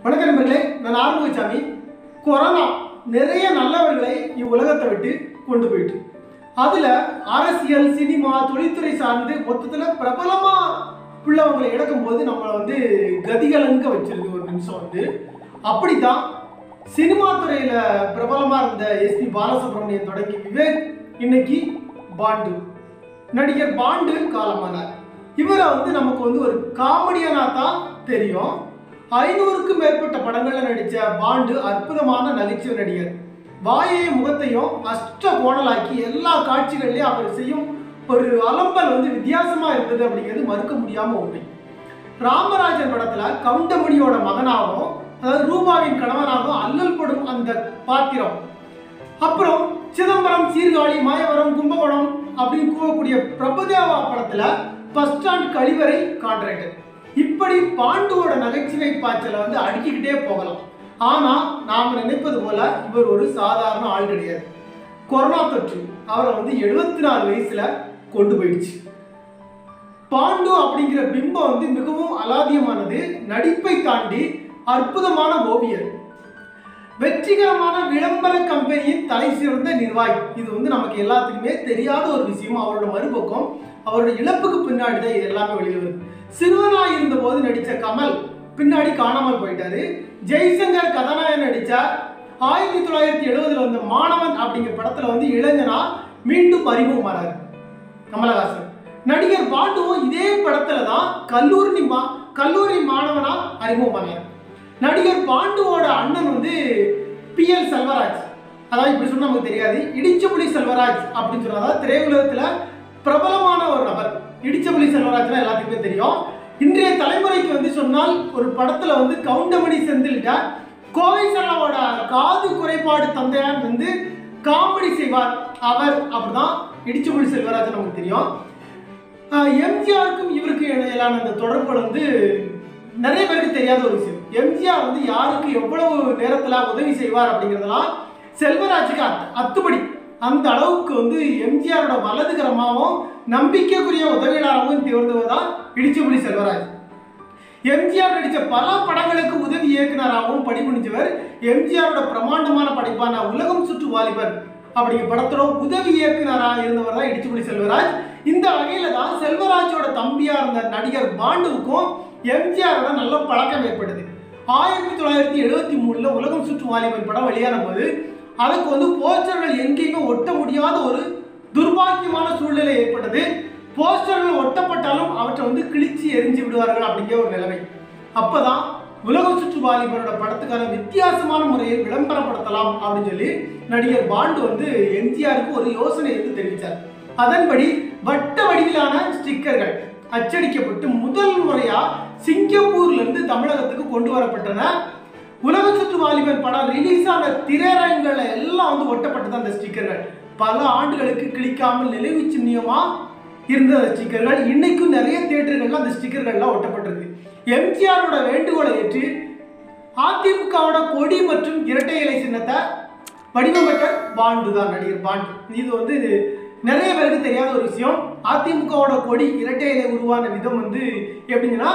வணக்கம் நண்பர்களே நான் ஆறுமுகசாமி கொரோனா நிறைய நல்லவர்களை இவ்வுலகத்தை விட்டு கொண்டு போயிட்டு அதுல அரசியல் சினிமா தொழில்துறை சார்ந்து மொத்தத்துல பிரபலமா உள்ளவங்களை இழக்கும் போது நம்மளை வந்து கதிகலங்க வச்சிருக்கு ஒரு நிமிஷம் வந்து அப்படித்தான் சினிமா துறையில பிரபலமா இருந்த எஸ்பி பாலசுப்ரமணியன் தொடங்கி விவேக் இன்னைக்கு பாண்டு நடிகர் பாண்டு காலமானார் இவரை வந்து நமக்கு வந்து ஒரு காமெடியனா தான் தெரியும் ஐநூறுக்கும் மேற்பட்ட படங்கள்ல நடிச்ச பாண்டு அற்புதமான நகைச்சுவை நடிகர் வாயையும் முகத்தையும் அஷ்ட கோணலாக்கி எல்லா காட்சிகள்லயும் அவர் செய்யும் ஒரு அலம்பல் வந்து வித்தியாசமா இருந்தது அப்படிங்கிறது மறுக்க முடியாம உண்மை ராமராஜன் படத்துல கவுண்டமணியோட மகனாகவும் அதாவது ரூபாவின் கணவனாகவும் அல்லல் படும் அந்த பாத்திரம் அப்புறம் சிதம்பரம் சீர்காழி மாயவரம் கும்பகோணம் அப்படின்னு கூறக்கூடிய பிரபுதேவா படத்துல பஸ் ஸ்டாண்ட் கழிவறை கான்ட்ராக்டர் இப்படி பாண்டுவோட நகைச்சுவை பாய்ச்சலை வந்து அடுக்கிக்கிட்டே போகலாம் ஆனா நாம நினைப்பது போல இவர் ஒரு சாதாரண ஆள் கிடையாது கொரோனா தொற்று அவரை வந்து எழுபத்தி நாலு வயசுல கொண்டு போயிடுச்சு பாண்டு அப்படிங்கிற பிம்பம் வந்து மிகவும் அலாதியமானது நடிப்பை தாண்டி அற்புதமான ஓவியர் வெற்றிகரமான விளம்பர கம்பெனியின் தலை சிறந்த நிர்வாகி இது வந்து நமக்கு எல்லாத்துக்குமே தெரியாத ஒரு விஷயம் அவரோட மறுபக்கம் அவரோட இழப்புக்கு பின்னாடி தான் இது எல்லாமே வெளியே வருது சிறுவனா இருந்தபோது நடித்த கமல் பின்னாடி காணாமல் போயிட்டாரு ஜெய்சங்கர் கதாநாயகன் நடிச்ச ஆயிரத்தி தொள்ளாயிரத்தி எழுபதுல வந்த மாணவன் அப்படிங்கிற படத்துல வந்து இளைஞனா மீண்டும் அறிமுகமானாரு கமலஹாசன் நடிகர் பாண்டுவும் இதே படத்துல தான் கல்லூரி மா கல்லூரி மாணவனா அறிமுகமானார் நடிகர் பாண்டுவோட அண்ணன் வந்து பி எல் செல்வராஜ் அதாவது இப்படி சொன்னா நமக்கு தெரியாது இடிச்சபுலி செல்வராஜ் அப்படின்னு சொன்னா அதாவது திரையுலகத்துல பிரபலமான ஒரு நபர் இடிச்சபுலி செல்வராஜ்னா எல்லாத்துக்குமே தெரியும் இன்றைய தலைமுறைக்கு வந்து சொன்னால் ஒரு படத்துல வந்து கவுண்டமணி செந்தில்கிட்ட கோவை செல்லாவோட காது குறைபாடு தந்தையார் வந்து காமெடி செய்வார் அவர் அப்படிதான் இடிச்சபுலி செல்வராஜ் நமக்கு தெரியும் ஆஹ் எம்ஜிஆருக்கும் இவருக்கு இடையிலான அந்த தொடர்புகள் வந்து நிறைய பேருக்கு தெரியாத ஒரு விஷயம் எம்ஜிஆர் வந்து யாருக்கு எவ்வளவு நேரத்துல உதவி செய்வார் அப்படிங்கிறதெல்லாம் செல்வராஜுக்கு அத் அத்துப்படி அந்த அளவுக்கு வந்து எம்ஜிஆரோட வலதுகரமாகவும் நம்பிக்கைக்குரிய உதவியாளராகவும் திகழ்ந்தவர் தான் இடிச்சபுலி செல்வராஜ் எம்ஜிஆர் நடித்த பல படங்களுக்கு உதவி இயக்குனராகவும் பணிபுரிஞ்சவர் எம்ஜிஆரோட பிரமாண்டமான படைப்பான உலகம் சுற்று வாலிபர் அப்படிங்கிற படத்தோட உதவி இயக்குனராக இருந்தவர் தான் இடிச்சுப்புலி செல்வராஜ் இந்த வகையில தான் செல்வராஜோட தம்பியா இருந்த நடிகர் பாண்டுவுக்கும் எம்ஜிஆரோட நல்ல பழக்கம் ஏற்பட்டது ஆயிரத்தி தொள்ளாயிரத்தி எழுபத்தி மூணுல உலகம் சுற்று வாலிபன் படம் வெளியான போது அதுக்கு வந்து போஸ்டர்கள் எங்கேயுமே ஒட்ட முடியாத ஒரு துர்பாக்கியமான சூழ்நிலை ஏற்பட்டது போஸ்டர்கள் ஒட்டப்பட்டாலும் அவற்றை வந்து கிழிச்சு எரிஞ்சு விடுவார்கள் அப்படிங்கிற ஒரு நிலைமை அப்பதான் உலக சுற்று வாலிபரோட படத்துக்கான வித்தியாசமான முறையில் விளம்பரப்படுத்தலாம் அப்படின்னு சொல்லி நடிகர் பாண்டு வந்து எம்ஜிஆருக்கு ஒரு யோசனை வந்து தெரிவித்தார் அதன்படி வட்ட வடிவிலான ஸ்டிக்கர்கள் அச்சடிக்கப்பட்டு முதல் முறையா சிங்கப்பூர்ல இருந்து தமிழகத்துக்கு கொண்டு வரப்பட்டன உலக சுற்று வாலிபன் படம் ரிலீஸ் ஆன திரையரங்குல எல்லாம் வந்து ஒட்டப்பட்டது அந்த ஸ்டிக்கர்கள் பல ஆண்டுகளுக்கு கிழிக்காமல் நினைவு சின்னியமா இருந்த அந்த ஸ்டிக்கர்கள் இன்னைக்கும் நிறைய தியேட்டர்கள்ல அந்த ஸ்டிக்கர்கள்லாம் ஒட்டப்பட்டிருக்கு எம்ஜிஆரோட வேண்டுகோளை ஏற்று அதிமுகவோட கொடி மற்றும் இரட்டை இலை சின்னத்தை வடிவமைக்க பாண்டு தான் நடிகர் பாண்டு இது வந்து நிறைய பேருக்கு தெரியாத ஒரு விஷயம் அதிமுகவோட கொடி இரட்டை இலை உருவான விதம் வந்து எப்படின்னா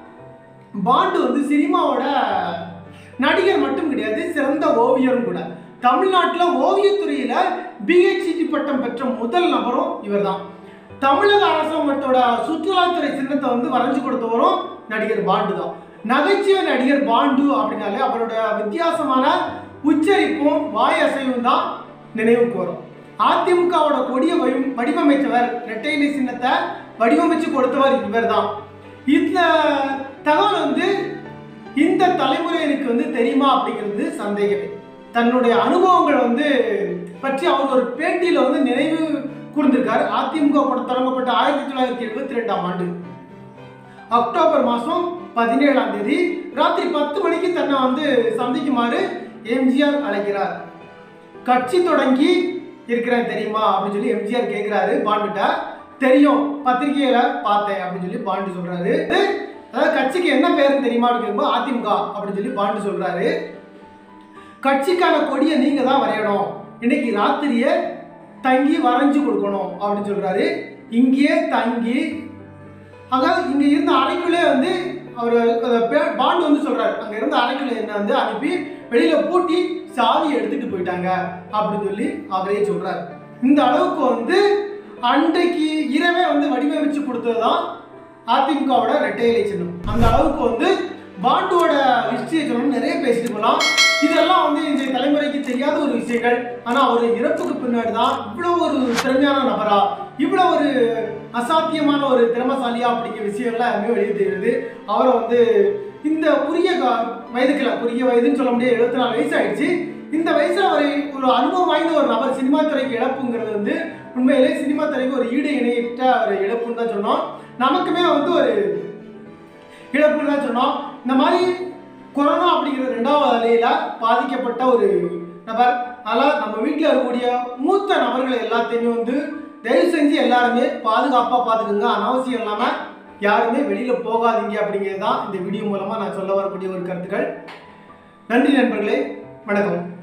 பாண்டு வந்து சினிமாவோட நடிகர் மட்டும் கிடையாது சிறந்த ஓவியரும் கூட தமிழ்நாட்டில் ஓவியத்துறையில பிஹெச்டி பட்டம் பெற்ற முதல் நபரும் இவர்தான் தமிழக அரசாங்கத்தோட சுற்றுலாத்துறை சின்னத்தை வந்து வரைஞ்சு கொடுத்தவரும் நடிகர் பாண்டு தான் நகைச்சுவை நடிகர் பாண்டு அப்படின்னாலே அவரோட வித்தியாசமான உச்சரிப்பும் வாய் அசைவும் தான் நினைவுக்கு வரும் அதிமுகவோட கொடிய வடி- வடிவமைத்தவர் இரட்டையிலை சின்னத்தை வடிவமைச்சு கொடுத்தவர் இவர் தான் இந்த தகவல் வந்து இந்த தலைமுறையினருக்கு வந்து தெரியுமா அப்படிங்கிறது சந்தேகமே தன்னுடைய அனுபவங்கள் வந்து பற்றி அவர் ஒரு பேட்டியில வந்து நினைவு கூர்ந்திருக்காரு அதிமுக படம் தொடங்கப்பட்ட ஆயிரத்தி தொள்ளாயிரத்தி எழுபத்தி ரெண்டாம் ஆண்டு அக்டோபர் மாதம் பதினேழாம் தேதி ராத்திரி பத்து மணிக்கு தன்னை வந்து சந்திக்குமாறு எம்ஜிஆர் அழைக்கிறார் கட்சி தொடங்கி இருக்கிறேன் தெரியுமா அப்படின்னு சொல்லி எம்ஜிஆர் கேட்குறாரு பாண்டுட்ட தெரியும் பத்திரிகையில பார்த்தேன் அப்படின்னு சொல்லி பாண்டு சொல்றாரு அதாவது கட்சிக்கு என்ன பேருன்னு தெரியுமா அப்படின்னு கேட்கும்போது அதிமுக அப்படின்னு சொல்லி பாண்டு சொல்றாரு கட்சிக்கான கொடியை நீங்க தான் வரையணும் இன்னைக்கு ராத்திரியே தங்கி வரைஞ்சு கொடுக்கணும் அப்படின்னு சொல்றாரு இங்கேயே தங்கி அதாவது இங்க இருந்த அறைக்குள்ளே வந்து அவர் பாண்டு வந்து சொல்றாரு அங்க இருந்த அறைகளை என்ன வந்து அனுப்பி வெளியில பூட்டி சாவி எடுத்துட்டு போயிட்டாங்க அப்படின்னு சொல்லி அவரே சொல்றாரு இந்த அளவுக்கு வந்து அன்றைக்கு இரவே வந்து வடிவமைச்சு கொடுத்ததுதான் அதிமுகவோட ரெட்டை இலை சின்னம் அந்த அளவுக்கு வந்து பாண்டுவோட ஹிஸ்டரியை சொல்லணும் நிறைய பேசிட்டு போகலாம் இதெல்லாம் வந்து இந்த தலைமுறைக்கு தெரியாத ஒரு விஷயங்கள் ஆனா அவர் இறப்புக்கு பின்னாடி தான் இவ்வளோ ஒரு திறமையான நபரா இவ்வளோ ஒரு அசாத்தியமான ஒரு திறமசாலியா அப்படிங்கிற விஷயங்கள்லாம் எல்லாமே வெளியே தெரியுது அவரை வந்து இந்த குறுகிய கா- வயதுக்குல குறுகிய வயதுன்னு சொல்ல முடியாது எழுபத்தி நாலு வயசு ஆயிடுச்சு இந்த வயசுல அவரை ஒரு அனுபவம் வாய்ந்த ஒரு நபர் சினிமா துறைக்கு இழப்புங்கிறது வந்து உண்மையிலே சினிமா துறைக்கு ஒரு ஈடு இணையிட்ட ஒரு இழப்புன்னு தான் சொன்னோம் நமக்குமே வந்து ஒரு இழப்புன்னு தான் சொன்னோம் இந்த மாதிரி கொரோனா அப்படிங்கிற ரெண்டாவது அலையில பாதிக்கப்பட்ட ஒரு நபர் அதனால் நம்ம வீட்டில் இருக்கக்கூடிய மூத்த நபர்களை எல்லாத்தையுமே வந்து தயவு செஞ்சு எல்லாருமே பாதுகாப்பாக பார்த்துக்குங்க அனாவசியம் இல்லாமல் யாருமே வெளியில் போகாதீங்க அப்படிங்கிறது தான் இந்த வீடியோ மூலமாக நான் சொல்ல வரக்கூடிய ஒரு கருத்துக்கள் நன்றி நண்பர்களே வணக்கம்